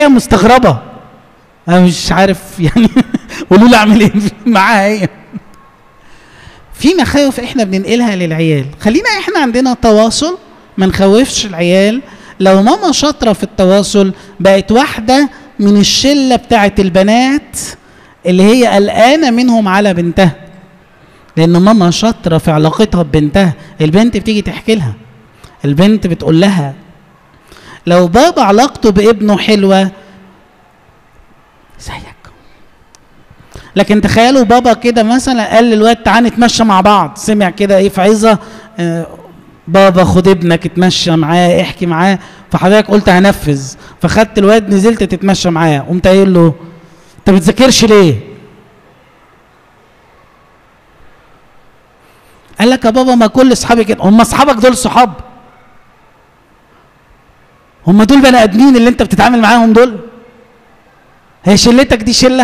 مستغربه انا مش عارف يعني قولوا لي اعمل ايه معاها هي في مخاوف احنا بننقلها للعيال خلينا احنا عندنا تواصل ما نخوفش العيال لو ماما شاطره في التواصل بقت واحده من الشله بتاعت البنات اللي هي قلقانه منهم على بنتها لان ماما شاطره في علاقتها ببنتها البنت بتيجي تحكي لها البنت بتقول لها لو بابا علاقته بابنه حلوه زيك لكن تخيلوا بابا كده مثلا قال للواد تعالى نتمشى مع بعض سمع كده ايه في عظه آه بابا خد ابنك اتمشى معاه احكي معاه فحضرتك قلت هنفذ فخدت الواد نزلت تتمشى معاه قمت قايل له انت ما بتذاكرش ليه؟ قال لك يا بابا ما كل اصحابي كده هم اصحابك دول صحاب هم دول بني ادمين اللي انت بتتعامل معاهم دول هي شلتك دي شله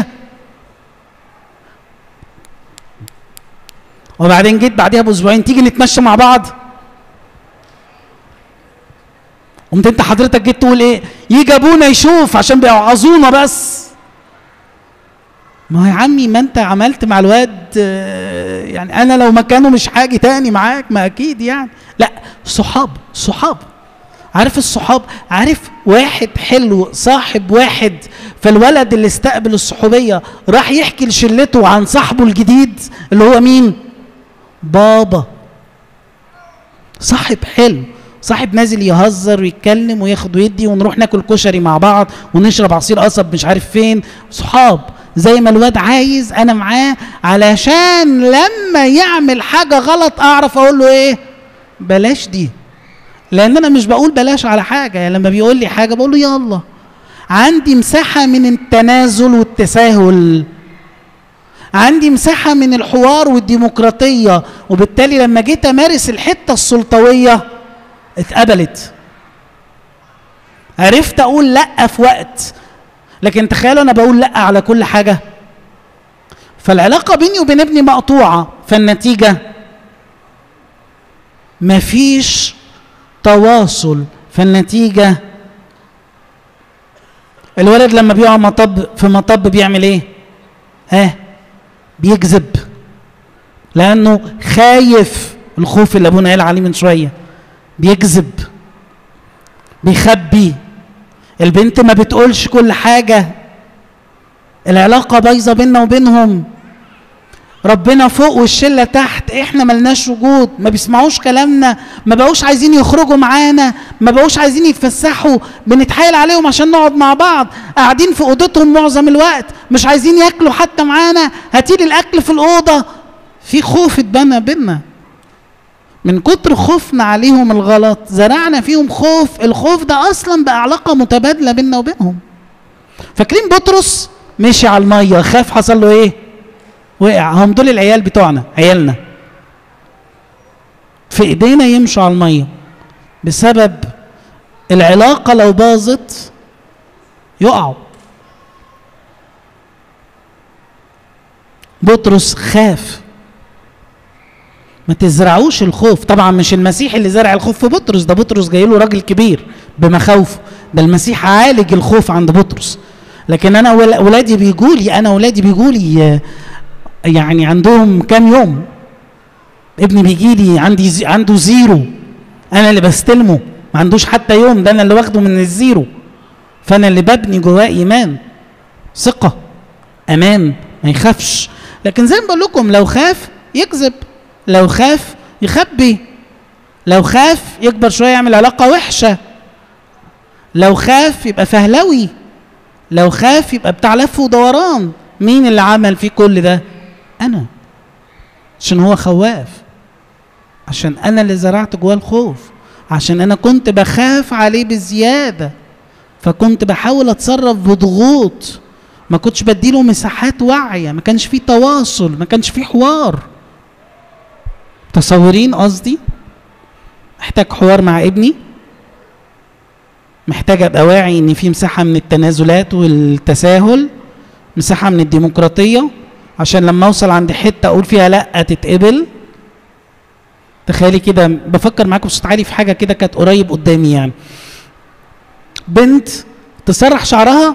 وبعدين جيت بعديها باسبوعين تيجي نتمشى مع بعض قمت انت حضرتك جيت تقول ايه يجي ابونا يشوف عشان بيوعظونا بس ما هو يا عمي ما انت عملت مع الواد يعني انا لو مكانه مش حاجه تاني معاك ما اكيد يعني لا صحاب صحاب عارف الصحاب عارف واحد حلو صاحب واحد فالولد اللي استقبل الصحوبيه راح يحكي لشلته عن صاحبه الجديد اللي هو مين بابا صاحب حلو صاحب نازل يهزر ويتكلم وياخد ويدي ونروح ناكل كشري مع بعض ونشرب عصير قصب مش عارف فين صحاب زي ما الواد عايز انا معاه علشان لما يعمل حاجه غلط اعرف اقول له ايه بلاش دي لان انا مش بقول بلاش على حاجه يعني لما بيقول لي حاجه بقول له يلا عندي مساحه من التنازل والتساهل عندي مساحه من الحوار والديمقراطيه وبالتالي لما جيت امارس الحته السلطويه اتقبلت عرفت اقول لا في وقت لكن تخيلوا انا بقول لا على كل حاجه فالعلاقه بيني وبين ابني مقطوعه فالنتيجه مفيش تواصل فالنتيجه الولد لما بيقع مطب في مطب بيعمل ايه ها بيكذب لانه خايف الخوف اللي ابونا قال عليه من شويه بيكذب بيخبي البنت ما بتقولش كل حاجة العلاقة بايظة بيننا وبينهم ربنا فوق والشلة تحت احنا ملناش وجود ما بيسمعوش كلامنا ما بقوش عايزين يخرجوا معانا ما بقوش عايزين يتفسحوا بنتحايل عليهم عشان نقعد مع بعض قاعدين في اوضتهم معظم الوقت مش عايزين ياكلوا حتى معانا هاتيلي الاكل في الاوضه في خوف اتبنى بينا من كتر خوفنا عليهم الغلط زرعنا فيهم خوف الخوف ده اصلا بقى علاقه متبادله بيننا وبينهم فاكرين بطرس مشي على الميه خاف حصل له ايه وقع هم دول العيال بتوعنا عيالنا في ايدينا يمشوا على الميه بسبب العلاقه لو باظت يقعوا بطرس خاف ما تزرعوش الخوف طبعا مش المسيح اللي زرع الخوف في بطرس ده بطرس جاي له راجل كبير بمخاوفه ده المسيح عالج الخوف عند بطرس لكن انا ولادي بيجوا لي انا ولادي بيجوا لي يعني عندهم كام يوم ابني بيجي لي عندي زي عنده زيرو انا اللي بستلمه ما عندوش حتى يوم ده انا اللي واخده من الزيرو فانا اللي ببني جواه ايمان ثقه امان ما يخافش لكن زي ما بقول لكم لو خاف يكذب لو خاف يخبي لو خاف يكبر شويه يعمل علاقه وحشه لو خاف يبقى فهلوي لو خاف يبقى بتاع لف ودوران مين اللي عمل فيه كل ده انا عشان هو خواف عشان انا اللي زرعت جواه الخوف عشان انا كنت بخاف عليه بزياده فكنت بحاول اتصرف بضغوط ما كنتش بديله مساحات واعيه ما كانش فيه تواصل ما كانش فيه حوار تصورين قصدي محتاج حوار مع ابني محتاج ابقى واعي ان في مساحه من التنازلات والتساهل مساحه من الديمقراطيه عشان لما اوصل عند حته اقول فيها لا تتقبل تخيلي كده بفكر معاكم بصوت عالي في حاجه كده كانت قريب قدامي يعني بنت تسرح شعرها